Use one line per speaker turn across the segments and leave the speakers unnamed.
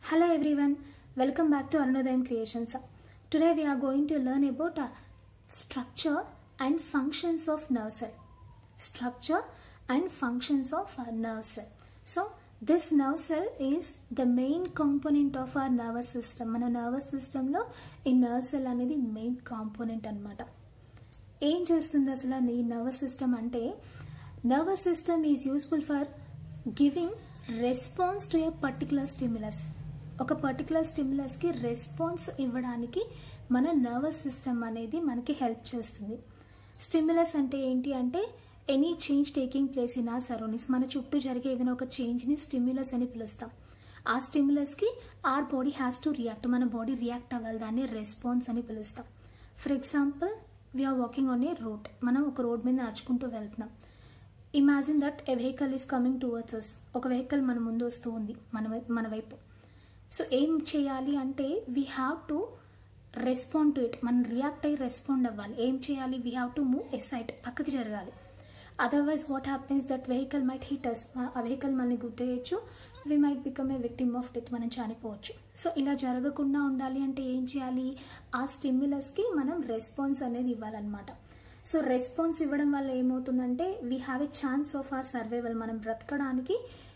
Hello everyone, welcome back to Arunodayam Creations. Today we are going to learn about uh, structure and functions of nerve cell. Structure and functions of our nerve cell. So this nerve cell is the main component of our nervous system. మన nervous system లో ఈ nerve cell అనేది main component అన్నమాట ఏం చేస్తుంది అసలు ఈ nervous system అంటే nervous system is useful for giving response to a particular stimulus ఒక పర్టికులర్ స్టిమ్యులస్కి రెస్పాన్స్ ఇవ్వడానికి మన నర్వస్ సిస్టమ్ అనేది మనకి హెల్ప్ చేస్తుంది స్టిమ్యులస్ అంటే ఏంటి అంటే any change taking place in ఆ సరౌండింగ్స్ మన చుట్టూ జరిగే ఏదైనా ఒక చేంజ్ని స్టిమ్యులస్ అని పిలుస్తాం ఆ స్టిమ్యులస్కి our body has to react మన బాడీ రియాక్ట్ అవ్వాలి దాన్ని రెస్పాన్స్ అని పిలుస్తాం for example we are walking on a road మనం ఒక రోడ్ మీద నడుచుకుంటూ వెళ్తున్నాం imagine that a vehicle is coming towards us ఒక వెహికల్ మన ముందు వస్తూ ఉంది మన వై- మన వైపు సో ఏం చేయాలి అంటే we have to respond to it మనం రియాక్ట్ అయ్యి రెస్పాండ్ అవ్వాలి ఏం చేయాలి we have to move aside పక్కకి జరగాలి otherwise what happens that vehicle might hit us ఆ వెహికల్ మనల్ని గుర్తేయచ్చు we might become a victim of death మనం చనిపోవచ్చు సో ఇలా జరగకుండా ఉండాలి అంటే ఏం చేయాలి ఆ స్టిమ్యులస్కి మనం రెస్పాన్స్ అనేది ఇవ్వాలన్నమాట సో రెస్పాన్స్ ఇవ్వడం వల్ల ఏమవుతుందంటే we have a chance of ఆ సర్వైవల్ మనం బ్రతకడానికి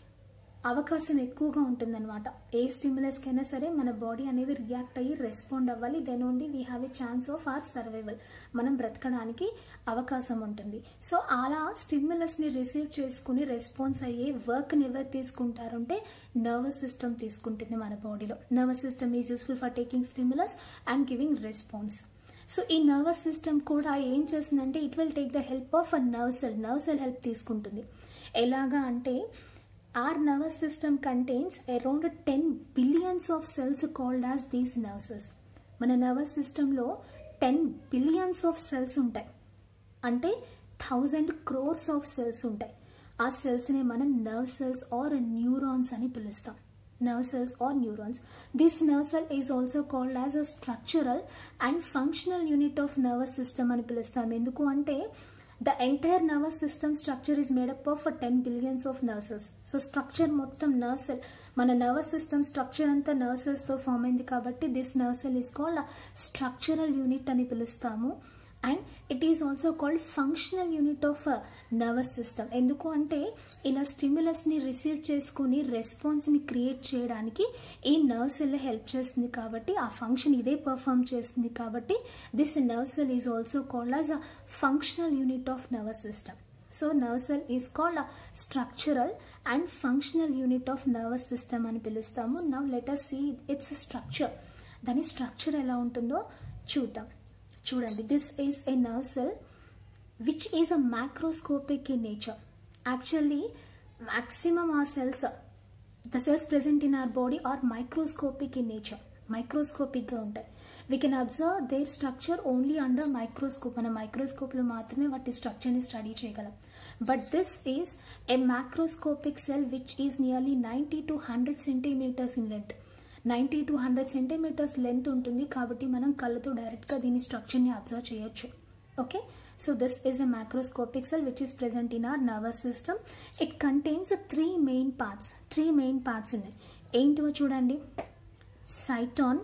అవకాశం ఎక్కువగా ఉంటుందన్నమాట ఏ స్టిమ్యులస్కి అయినా సరే మన బాడీ అనేది రియాక్ట్ అయ్యి రెస్పాండ్ అవ్వాలి then only we have a chance of our survival మనం బ్రతకడానికి అవకాశం ఉంటుంది సో అలా స్టిమ్యులస్ని రిసీవ్ చేసుకుని రెస్పాన్స్ అయ్యే వర్క్ని ఎవరు తీసుకుంటారంటే నర్వస్ సిస్టమ్ తీసుకుంటుంది మన బాడీలో nervous system is useful for taking stimulus and giving response so ఈ నర్వస్ సిస్టమ్ కూడా ఏం చేస్తుందంటే it will take the help of a nerve cell nerve cell help తీసుకుంటుంది ఎలాగా అంటే our nervous system contains around 10 billions of cells called as these nerves మన nervous సిస్టంలో ten billions of cells ఉంటాయి అంటే థౌజండ్ క్రోర్స్ ఆఫ్ సెల్స్ ఉంటాయి ఆ సెల్స్ని మనం నర్వ్ సెల్స్ ఆర్ న్యూరాన్స్ అని పిలుస్తాం nerve cells are neurons this nerve cell is also called as a structural and functional unit of nervous system అని పిలుస్తాం ఎందుకు అంటే the entire nervous system structure is made up of ten billions of nerve cells so structure మొత్తం nerve cell మన nervous system structure అంతా nerve cells తో form అయింది కాబట్టి this nerve cell is called structural unit అని పిలుస్తాము and it is also called functional unit of nervous system ఎందుకు అంటే ఇలా స్టిమ్యులస్ని రిసీవ్ చేసుకుని రెస్పాన్స్ని క్రియేట్ చేయడానికి ఈ నర్వ్ సెల్ హెల్ప్ చేస్తుంది కాబట్టి ఆ ఫంక్షన్ ఇదే పర్ఫామ్ చేస్తుంది కాబట్టి this nerve cell is also called as a functional unit of nervous system so nerve cell is called structural and functional unit of nervous system అని పిలుస్తాము now let's see its structure దాని structure ఎలా ఉంటుందో చూద్దాం చూడండి this is a nerve cell which is a macroscopic in nature actually maximum our cells the cells present in our body are microscopic in nature microscopic గా ఉంటాయి we can observe their structure only under microscope మన microscope లో మాత్రమే వాటి structure ని study చేయగలం but this is a microscopic cell which is nearly ninety to hundred centimetres in length ninety to hundred centimetres length ఉంటుంది కాబట్టి మనం కళ్ళతో డైరెక్ట్గా దీని స్ట్రక్చర్ని అబ్జర్వ్ చేయొచ్చు okay so this is a microscopic cell which is present in our nervous system it contains three main parts three main parts ఉన్నాయి ఏంటివో చూడండి cyton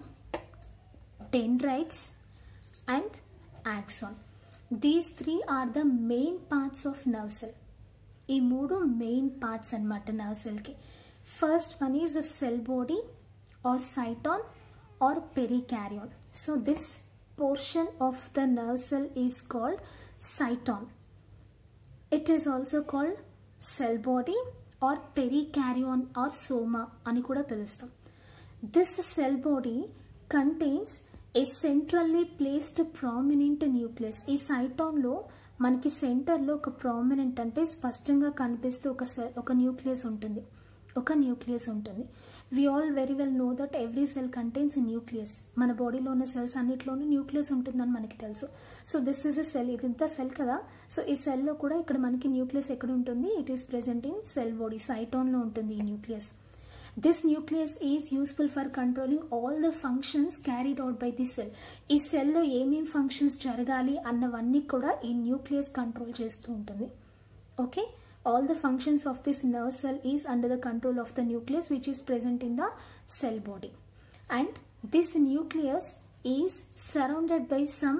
dendrites and axon these three are the main parts of nerve cell ఈ మూడు main parts అన్నమాట nerve సెల్కి first one is the cell body or cyton or perikaryon so this portion of the nerve cell is called cyton it is also called cell body or perikaryon or soma అని కూడా పిలుస్తాం this cell body contains a centrally placed prominent nucleus ఈ సైటాన్లో మనకి సెంటర్లో ఒక prominent అంటే స్పష్టంగా కనిపిస్తూ ఒక సెల్ ఒక న్యూక్లియస్ ఉంటుంది ఒక న్యూక్లియస్ ఉంటుంది we all very well know that every cell contains nucleus మన బాడీలో ఉన్న సెల్స్ అన్నిట్లోనూ న్యూక్లియస్ ఉంటుందని మనకి తెలుసు so this is a cell ఇదంతా సెల్ కదా సో ఈ సెల్లో కూడా ఇక్కడ మనకి న్యూక్లియస్ ఎక్కడ ఉంటుంది it is present in cell body సైటాన్లో ఉంటుంది ఈ nucleus this nucleus is useful for controlling all the functions carried out by the cell ఈ సెల్లో ఏమేం ఫంక్షన్స్ జరగాలి అన్నవన్నీ కూడా ఈ న్యూక్లియస్ కంట్రోల్ చేస్తూ ఉంటుంది okay all the functions of this nerve cell is under the control of the nucleus which is present in the cell body and this nucleus is surrounded by some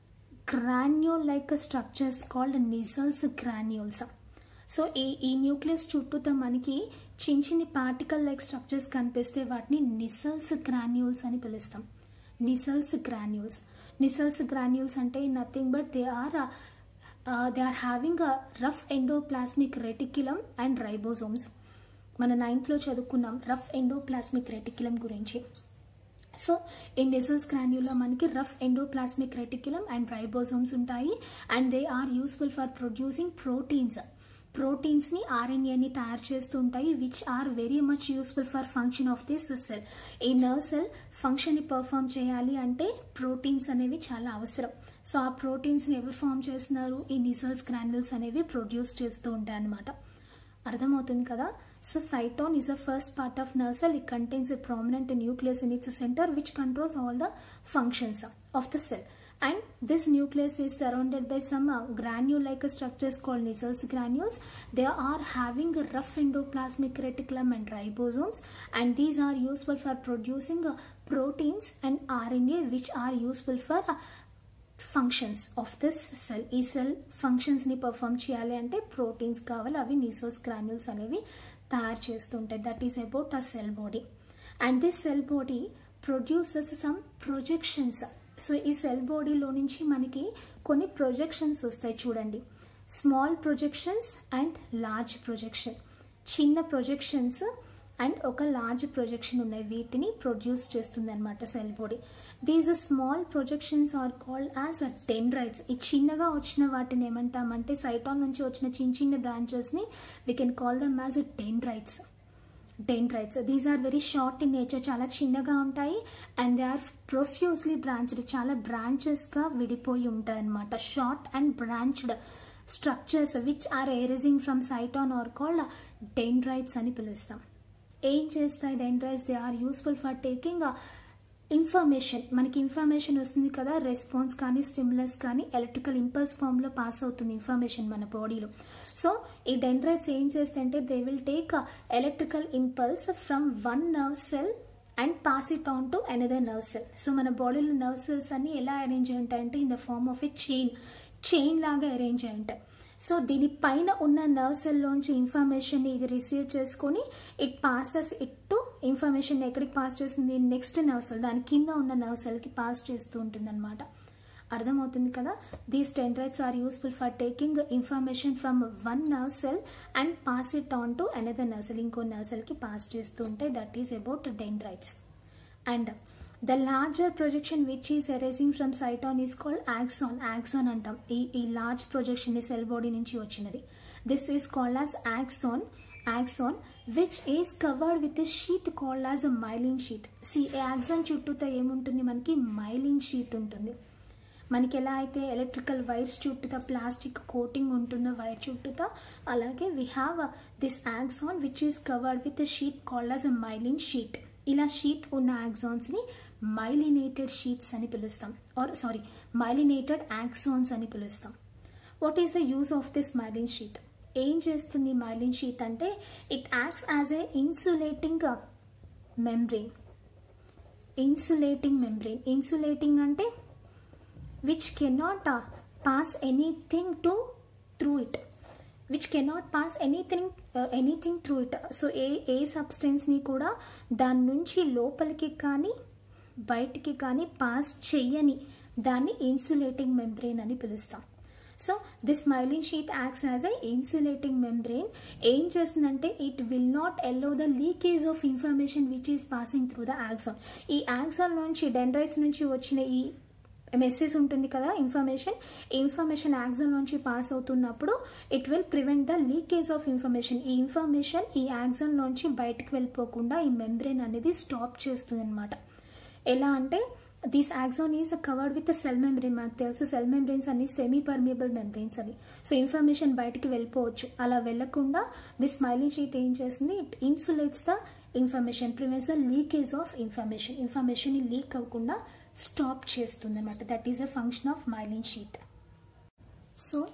granule like structures called nisals granules so ఈ ఈ nucleus చుట్టూతో మనకి చిన్న చిన్ని particle like structures కనిపిస్తే వాటిని నిసల్స్ granules అని పిలుస్తాం నిసల్స్ గ్రాన్యూల్స్ నిసల్స్ గ్రాన్యూల్స్ అంటే nothing but they are they are having a rough endoplasmic reticulum and ribosomes మన నైన్త్లో చదువుకున్నాం రఫ్ ఎండోప్లాస్మిక్ రెటిక్యులం గురించి సో ఈ నిసల్స్ గ్రాన్యూలో మనకి rough endoplasmic reticulum and ribosomes ఉంటాయి and they are useful for producing proteins ప్రోటీన్స్ని ఆర్ఎన్ఏని తయారు చేస్తూ ఉంటాయి which are very much useful for function of this cell ఈ నర్వ్ సెల్ ఫంక్షన్ని పర్ఫామ్ చేయాలి అంటే ప్రోటీన్స్ అనేవి చాలా అవసరం సో ఆ ప్రోటీన్స్ని ఎవరు ఫామ్ చేస్తున్నారు ఈ నిసల్స్ గ్రాన్యూల్స్ అనేవి ప్రొడ్యూస్ చేస్తూ ఉంటాయి అన్నమాట అర్థమవుతుంది కదా so cyton is the first part of nerve cell it contains a prominent nucleus in its center which controls all the functions of the cell and this nucleus is surrounded by some uh, granule like structures called Nissel's granules they are having a rough endoplasmic reticulum and ribosomes and these are useful for producing uh, proteins and RNA which are useful for uh, functions of this cell ఈ cell ఫంక్షన్స్ని perform చేయాలి అంటే proteins కావాలి అవి నీసోస్ granules అనేవి తయారు చేస్తుంటాయి that is about a cell body and this cell body produces some projections so ఈ సెల్ బాడీలో నుంచి మనకి కొన్ని ప్రొజెక్షన్స్ వస్తాయి చూడండి small projections and large projection చిన్న ప్రొజెక్షన్స్ అండ్ ఒక లార్జ్ ప్రొజెక్షన్ ఉన్నాయి వీటిని ప్రొడ్యూస్ చేస్తుంది అనమాట cell body these small projections are called as a dendrites ఈ చిన్నగా వచ్చిన వాటిని ఏమంటామంటే సైటాన్ నుంచి వచ్చిన చిన్న చిన్న బ్రాంచెస్ని we can call them as a dendrites dendrites these are very short in nature చాలా చిన్నగా ఉంటాయి and they are profusely branched చాలా బ్రాంచెస్గా విడిపోయి ఉంటాయి అనమాట short and branched structures which are arising from cyton are called dendrites అని పిలుస్తాం ఏం చేస్తాయి dendrites they are useful for taking information మనకి ఇన్ఫర్మేషన్ వస్తుంది కదా రెస్పాన్స్ కానీ స్టిమ్యులస్ కానీ ఎలక్ట్రికల్ ఇంపల్స్ ఫామ్లో పాస్ అవుతుంది ఇన్ఫర్మేషన్ మన బాడీలో సో ఈ డెండ్రైట్స్ ఏం చేస్తాయంటే they will take electrical impulse from one nerve cell and pass it on to another nerve cell so మన బాడీలో నర్వ్ సెల్స్ అన్ని ఎలా అరేంజ్ అయి ఉంటాయంటే in the form of a chain chain లాగా అరేంజ్ అయి ఉంటాయి సో దీని పైన ఉన్న నర్వ్ సెల్లోంచి ఇన్ఫర్మేషన్ ఇది రిసీవ్ చేసుకొని it passes it to information ఎక్కడికి పాస్ చేస్తుంది నెక్స్ట్ నర్వ్ సెల్ దాని కింద ఉన్న నర్వ్ సెల్కి పాస్ చేస్తూ ఉంటుంది అనమాట అర్థమవుతుంది కదా these dendrites are useful for taking information from one nerve cell and pass it on to another nerve cell ఇంకో నర్వ్ సెల్కి పాస్ చేస్తూ ఉంటాయి that is about dendrites and the larger projection which is arising from cyton is called axon axon అంటాం ఈ ఈ large projection ఈ cell body నుంచి వచ్చినది this is called as axon axon which is covered with a sheath called as a myelin sheath see axon చుట్టూతో ఏముంటుంది మనకి myelin sheath ఉంటుంది మనకి ఎలా అయితే ఎలక్ట్రికల్ వైర్స్ చుట్టూతో ప్లాస్టిక్ కోటింగ్ ఉంటుందో వైర్ చుట్టూతో అలాగే we have this axon which is covered with a sheath called as a myelin sheath ఇలా షీట్ ఉన్న యాక్సాన్స్ని మైలినేటెడ్ షీట్స్ అని పిలుస్తాం ఆర్ సారీ మైలినేటెడ్ యాక్సాన్స్ అని పిలుస్తాం what is the use of this myelin sheet ఏం చేస్తుంది మైలిన్ షీట్ అంటే it acts as a insulating membrane insulating membrane insulating అంటే which cannot pass anything to through it which cannot pass anything anything through it so a a సబ్స్టెన్స్ని కూడా దాని నుంచి లోపలికి కానీ బయటికి కానీ పాస్ చెయ్యని దాన్ని ఇన్సులేటింగ్ మెంబ్రెయిన్ అని పిలుస్తాం so this myelin sheet acts as a insulating membrane ఏం చేస్తుందంటే it will not allow the leakage of information which is passing through the axon ఈ యాక్సాన్ నుంచి డెండ్రైట్స్ నుంచి వచ్చిన ఈ మెసేజ్ ఉంటుంది కదా ఇన్ఫర్మేషన్ ఈ ఇన్ఫర్మేషన్ యాక్సాన్ నుంచి పాస్ అవుతున్నప్పుడు it will prevent the leakage of information ఈ ఇన్ఫర్మేషన్ ఈ యాక్సాన్ నుంచి బయటకు వెళ్ళిపోకుండా ఈ మెంబ్రెయిన్ అనేది స్టాప్ చేస్తుంది అనమాట ఎలా అంటే this axon is covered with cell membrane మనకు తెలుసు సెల్ మెంబ్రెయిన్స్ అన్ని సెమీ పర్మియబుల్ మెంబ్రెయిన్స్ అని సో ఇన్ఫర్మేషన్ బయటికి వెళ్ళిపోవచ్చు అలా వెళ్లకుండా దిస్ మైలిన్ షీట్ ఏం చేస్తుంది it insulates the information prevents the leakage of information information leak అవ్వకుండా స్టాప్ చేస్తుంది అనమాట that is a function of myelin sheet so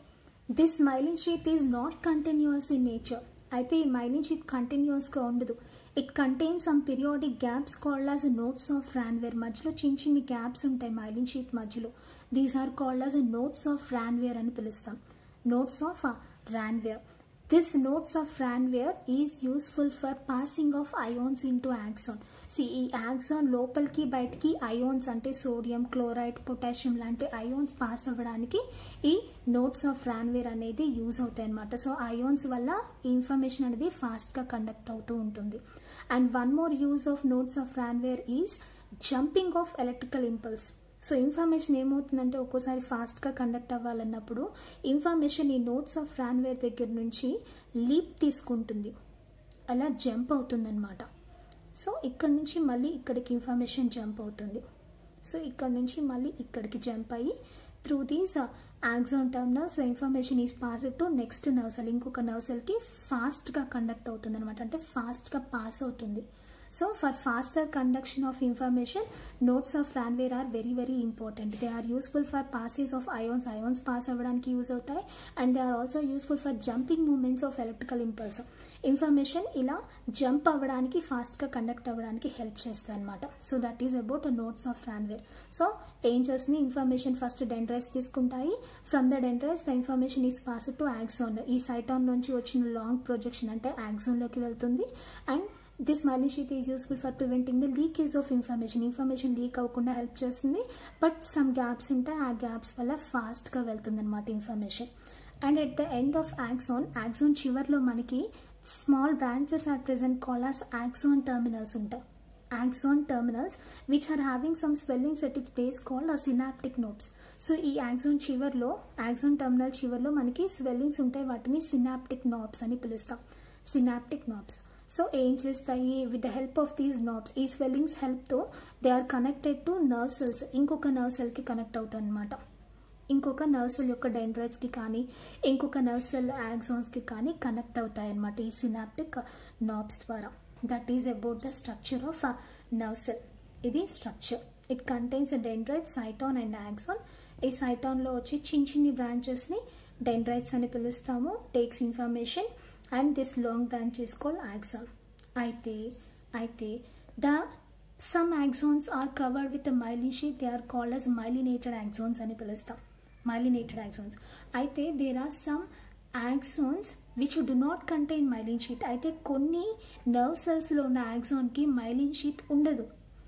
this myelin sheet is not continuous in nature అయితే ఈ myelin sheet కంటిన్యూస్గా ఉండదు it contain some periodic gaps called as nodes of Ranvier మధ్యలో చిన్న చిన్ని గ్యాప్స్ ఉంటాయి మైలిన్ షీట్ మధ్యలో these are called as nodes of Ranvier అని పిలుస్తాం nodes of Ranvier this nodes of Ranvier is useful for passing of ions into axon see ఈ axon లోపలికి బయటికి అయోన్స్ అంటే సోడియం క్లోరైడ్ పొటాషియం లాంటి ions pass అవ్వడానికి ఈ నోట్స్ ఆఫ్ రాన్వేర్ అనేది యూజ్ అవుతాయి అనమాట సో అయోన్స్ వల్ల ఈ ఇన్ఫర్మేషన్ అనేది ఫాస్ట్గా కండక్ట్ అవుతూ ఉంటుంది and one more use of nodes of Ranvier is jumping of electrical impulse so information ఏమవుతుందంటే ఒక్కోసారి ఫాస్ట్గా కండక్ట్ అవ్వాలన్నప్పుడు ఇన్ఫర్మేషన్ ఈ నోట్స్ ఆఫ్ రాన్వేర్ దగ్గర నుంచి లీప్ తీసుకుంటుంది అలా జంప్ అవుతుందన్నమాట సో ఇక్కడ నుంచి మళ్ళీ ఇక్కడికి ఇన్ఫర్మేషన్ జంప్ అవుతుంది సో ఇక్కడ నుంచి మళ్ళీ ఇక్కడికి జంప్ అయ్యి through these axon terminals information is pass to next nerve cell ఇంకొక నర్సల్కి ఫాస్ట్గా కండక్ట్ అవుతుంది అనమాట అంటే ఫాస్ట్గా పాస్ అవుతుంది so for faster conduction of information nodes of Ranvier are very very important they are useful for passes of ions ions pass అవ్వడానికి use అవుతాయి and they are also useful for jumping movements of electrical impulse information ఇలా jump అవ్వడానికి ఫాస్ట్గా conduct అవ్వడానికి help చేస్తాయి అనమాట so that is about nodes of Ranvier so ఏం చేస్తుంది ఇన్ఫర్మేషన్ ఫస్ట్ డెండ్రైస్ తీసుకుంటాయి from the dendrites the information is pass to axon ఈ సైటాన్ నుంచి వచ్చిన లాంగ్ ప్రొజెక్షన్ అంటే యాక్సోన్లోకి వెళ్తుంది and this myelin sheet is useful for preventing the leakage of information information leak అవ్వకుండా హెల్ప్ చేస్తుంది బట్ సమ్ గ్యాప్స్ ఉంటాయి ఆ గ్యాప్స్ వల్ల ఫాస్ట్గా వెళ్తుంది అనమాట information and at the end of axon axon చివర్లో మనకి small branches are present call as axon terminals ఉంటాయి axon terminals which are having some swellings at its base called ఆ సినాప్టిక్ నోట్స్ సో ఈ axon చివర్లో axon terminal చివర్లో మనకి swellings ఉంటాయి వాటిని సినాప్టిక్ నాబ్స్ అని పిలుస్తాం సినాప్టిక్ నాబ్స్ సో ఏం చేస్తాయి with the help of these knobs ఈ స్వెల్లింగ్స్ హెల్ప్తో they are connected to nerve cells ఇంకొక నర్వ్ సెల్కి కనెక్ట్ అవుతాయి అనమాట ఇంకొక నర్వ్ సెల్ యొక్క డెండ్రైట్స్కి కానీ ఇంకొక నర్వ్ సెల్ యాక్సాన్స్కి కానీ కనెక్ట్ అవుతాయి అనమాట ఈ సినాప్టిక్ నాబ్స్ ద్వారా that is about the structure of nerve cell ఇది structure it contains dendrite cyton and axon ఈ సైటాన్లో వచ్చి చిన్న చిన్ని బ్రాంచెస్ని డెండ్రైట్స్ అని పిలుస్తాము takes information and this long branch is called axon అయితే అయితే the some axons are covered with myelin sheet they are called as myelinated axons అని పిలుస్తాం మైలినేటెడ్ యాక్సాన్స్ అయితే there are some axons which do not contain myelin sheet అయితే కొన్ని nerve సెల్స్లో ఉన్న యాక్సాన్కి myelin sheet ఉండదు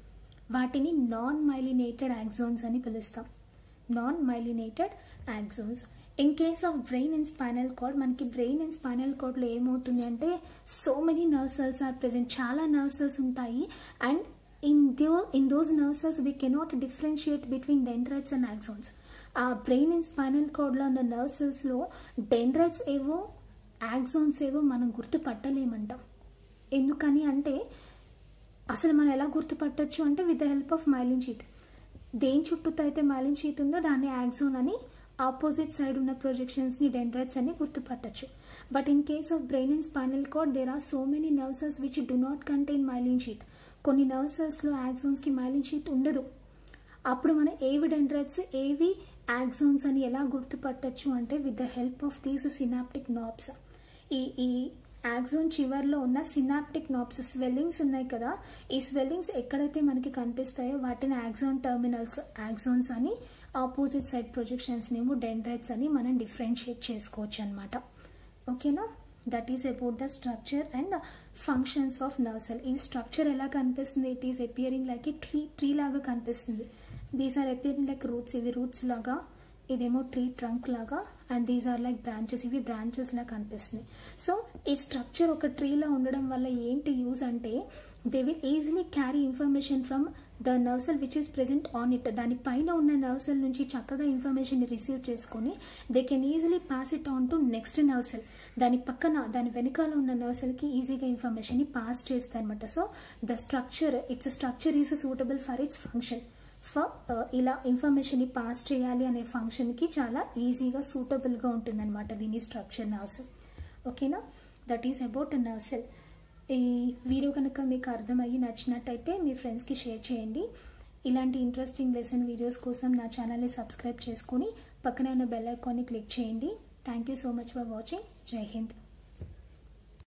వాటిని నాన్ మైలినేటెడ్ యాక్సోన్స్ అని పిలుస్తాం non myelinated axons in case of brain and spinal cord మనకి బ్రెయిన్ అండ్ స్పైనల్ కార్డ్లో ఏమవుతుంది అంటే so many nerve cells are present చాలా నర్వ్ సెల్స్ ఉంటాయి and in those in those nerve cells we cannot differentiate between dendrites and axons ఆ brain and spinal కార్డ్లో ఉన్న nerve సెల్స్లో డెండ్రైట్స్ ఏవో యాక్సోన్స్ ఏవో మనం గుర్తుపట్టలేమంటాం ఎందుకని అంటే అసలు మనం ఎలా గుర్తుపట్టచ్చు అంటే with the help of myelin sheet దేని చుట్టూతో అయితే మైలిన్ షీట్ ఉందో దాన్ని యాక్సోన్ అని ఆపోజిట్ సైడ్ ఉన్న ప్రొజెక్షన్స్ని డెండ్రైట్స్ అని గుర్తుపట్టచ్చు but in case of brain and spinal cord there are so many nerve cells which do not contain myelin sheet కొన్ని నర్వ్ సెల్స్లో యాక్సోన్స్కి మైలిన్ షీట్ ఉండదు అప్పుడు మనం ఏవి డెండ్రైట్స్ ఏవి యాక్సోన్స్ అని ఎలా గుర్తుపట్టచ్చు అంటే with the help of these synaptic knobs ఈ ఈ యాక్సోన్ చివర్లో ఉన్న సినాప్టిక్ నాబ్స్ స్వెల్లింగ్స్ ఉన్నాయి కదా ఈ స్వెల్లింగ్స్ ఎక్కడైతే మనకి కనిపిస్తాయో వాటిని యాక్సోన్ టర్మినల్స్ యాక్సోన్స్ అని ఆపోజిట్ సైడ్ ప్రొజెక్షన్స్ నేమో డెండ్రైట్స్ అని మనం డిఫరెన్షియేట్ చేసుకోవచ్చు అనమాట ఓకేనా that is about the structure and functions of nerve cell ఈ స్ట్రక్చర్ ఎలా కనిపిస్తుంది it is appearing like a tree tree లాగా కనిపిస్తుంది these are appearing like roots ఇవి రూట్స్ లాగా ఇదేమో ట్రీ ట్రంక్ లాగా and these are like branches ఇవి బ్రాంచెస్ లాగా కనిపిస్తున్నాయి సో ఈ స్ట్రక్చర్ ఒక ట్రీలా ఉండడం వల్ల ఏంటి యూజ్ అంటే they will easily carry information from the nerve which is present on it దాని పైన ఉన్న నర్వ్ సెల్ నుంచి చక్కగా ఇన్ఫర్మేషన్ రిసీవ్ చేసుకొని they can easily pass it on to next nerve cell దాని పక్కన దాని వెనకాల ఉన్న నర్వ్ సెల్కి ఈజీగా ఇన్ఫర్మేషన్ని పాస్ చేస్తాయి అనమాట so the structure its structure is suitable for its function for ఇలా ఇన్ఫర్మేషన్ని పాస్ చేయాలి అనే ఫంక్షన్కి చాలా ఈజీగా సూటబుల్గా ఉంటుందన్నమాట దీని స్ట్రక్చర్ నర్వ్ ఓకేనా that is about nerve cell ఈ వీడియో కనుక మీకు అర్థమయ్యి నచ్చినట్టయితే మీ ఫ్రెండ్స్కి షేర్ చేయండి ఇలాంటి ఇంట్రెస్టింగ్ లెసన్ వీడియోస్ కోసం నా ఛానల్ని సబ్స్క్రైబ్ చేసుకొని పక్కనే ఉన్న బెల్ ఐకాన్ని క్లిక్ చేయండి thank you so much for watching జై హింద్